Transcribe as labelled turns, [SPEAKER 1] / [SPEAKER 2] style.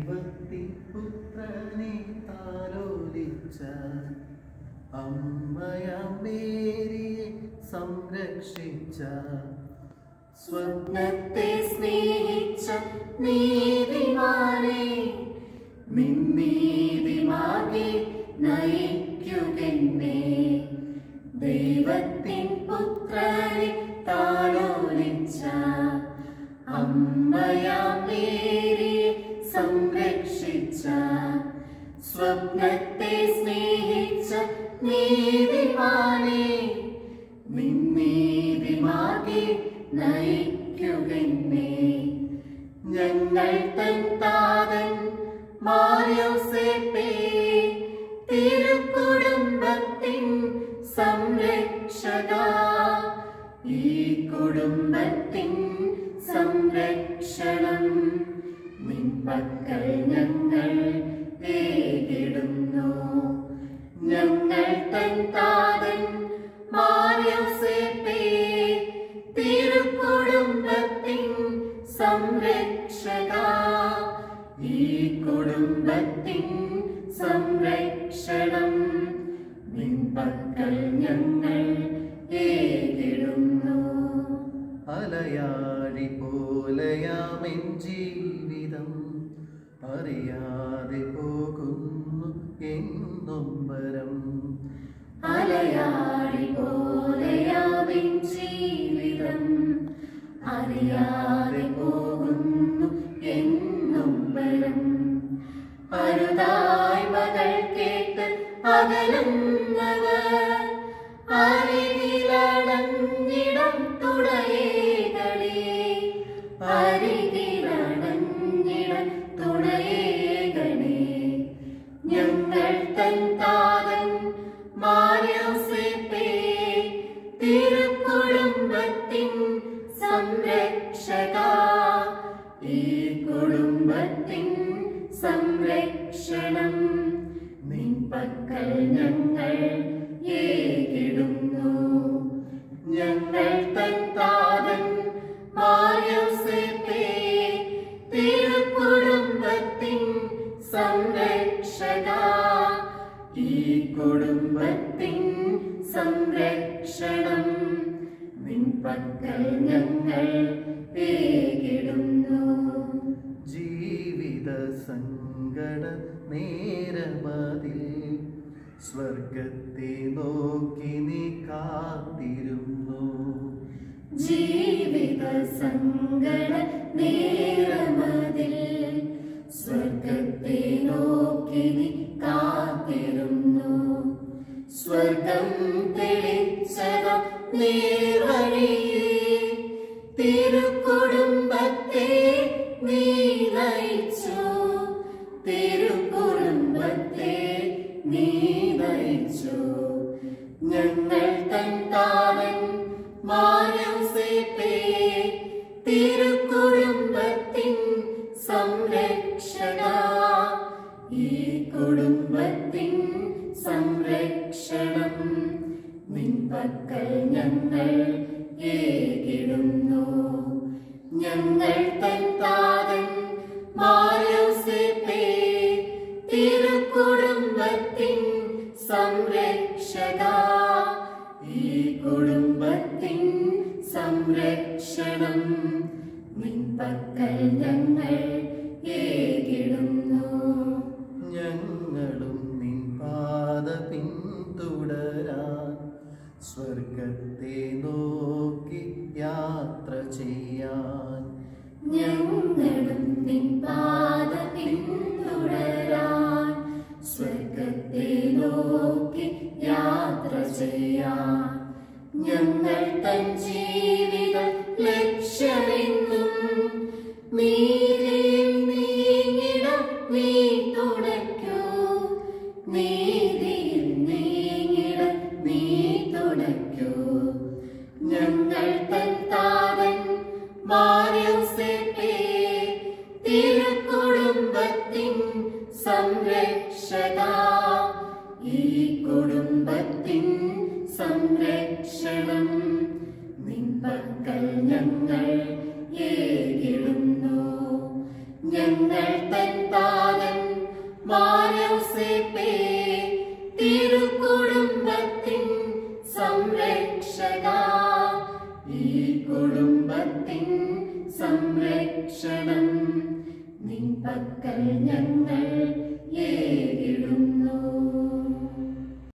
[SPEAKER 1] ദൈവത്തിൻ പുത്രനെ താലോലിച്ച അമ്മയാം മേരിയെ സംരക്ഷിച്ച
[SPEAKER 2] സ്വപ്നത്തെ സ്നേഹിച്ച നീതിമാനെ നിന്നീതിമാകെ നയിക്കുകെന്നെ ദൈവത്തിൻ പുത്രനെ താലോലിച്ച അമ്മയാം മേരിയെ സംരക്ഷിച്ച സ്വപ്നത്തെ സ്നേഹിച്ച നീതിമാനെ നിന്നീതിമാകെ നയിക്കുകെന്നെ ഞങ്ങൾ തൻ താതൻ മാറിയോസേപ്പേ തിരുക്കുടുംബത്തിൻ സംരക്ഷക ഈ കുടുംബത്തിൻ സംരക്ഷണം നിൻ പക്കൽ ഞങ്ങൾ ഏകിടുന്നു ഞങ്ങൾ തൻ താതൻ മാറിയോസേപ്പേ തിരുക്കുടുംബത്തിൻ സംരക്ഷക ഈ കുടുംബത്തിൻ സംരക്ഷണം നിൻ പക്കൽ ഞങ്ങൾ ഏകിടുന്നു
[SPEAKER 1] അലയാഴി പോലെയാമെൻ ജീവിതം അറിയാതെ പോകുന്നു എന്നൊമ്പരം
[SPEAKER 2] അലയാടി പോലെയാവിൻ ജീവിതം അറിയാതെ പോകുന്നു എന്നും വരം അരുതായ്മകൾ കേട്ട് അകലുന്നവർ അരികിലടഞ്ഞിടം തുടയേകളെ അരികിലടഞ്ഞിടം തുടയേകളെ ഞങ്ങൾ തൻ താതൻ മാറിയോസേപ്പേ തിരുക്കുടുംബത്തിൻ സംരക്ഷക ഈ കുടുംബത്തിൻ സംരക്ഷണം നിൻ പക്കൽ ഞങ്ങൾ ഏകിടുന്നു ഞങ്ങൾ തൻ താതൻ മാറിയോസേപ്പേ തിരുക്കുടുംബത്തിൻ സംരക്ഷക ഈ കുടുംബത്തിൻ സംരക്ഷണം നിൻ പക്കൽ ഞങ്ങൾ ഏകിടുന്നു
[SPEAKER 1] ജീവിത സങ്കട നേരമതിൽ സ്വർഗത്തെ നോക്കി നീ കാത്തിരുന്നു
[SPEAKER 2] ജീവിത സങ്കട നേരമതിൽ സ്വർഗത്തെ നോക്കി നീ കാത്തിരുന്നു സ്വർഗം തെളിച്ചത നേർവഴിയെ തിരുക്കുടുംബത്തെ നീ നയിച്ചു തിരുക്കുടുംബത്തെ നീ നയിച്ചു ഞങ്ങൾ തൻ താതൻ മാനസേപ്പേ തിരുക്കുടുംബത്തിൻ സംരക്ഷക ഈ കുടുംബത്തിൻ സംരക്ഷണം നിൻ പക്കൽ ഞങ്ങൾ ഏകിടുന്നു ഞങ്ങൾ തൻ താതൻ മാനസേപ്പേ തിരുക്കുടുംബത്തിൻ സംരക്ഷക ഈ കുടുംബത്തിൻ സംരക്ഷണം നിൻ പക്കൽ ഞങ്ങൾ ഏകിടുന്നു
[SPEAKER 1] ഞങ്ങളും നിൻ പാത പിന്തുടരാൻ സ്വർഗത്തെ നോക്കി യാത്ര ചെയ്യാൻ
[SPEAKER 2] ഞങ്ങളും നിൻ പാത പിന്തുടരാൻ സ്വർഗത്തെ നോക്കി യാത്ര ചെയ്യാൻ ഞങ്ങൾ തൻ ജീവിത ലക്ഷ്യമെന്നും നീതിയിൽ നീങ്ങിടം നീ തുടയ്ക്കൂ നീതിയിൽ നീങ്ങിടം നീ തുടയ്ക്കൂ ഞങ്ങൾ തൻ താതൻ മാറിയോസേപ്പേ തിരുക്കുടുംബത്തിൻ സംരക്ഷക ഈ കുടുംബത്തിൻ സംരക്ഷണം നിൻ പക്കൽ ഞങ്ങൾ ഏകിടുന്നു ഞങ്ങൾ തൻ താ മാനൗസേപ്പേ തിരുക്കുടുംബത്തിൻ സംരക്ഷക ഈ കുടുംബത്തിൻ സംരക്ഷണം നിൻ പക്കൽ ഞങ്ങൾ ഏക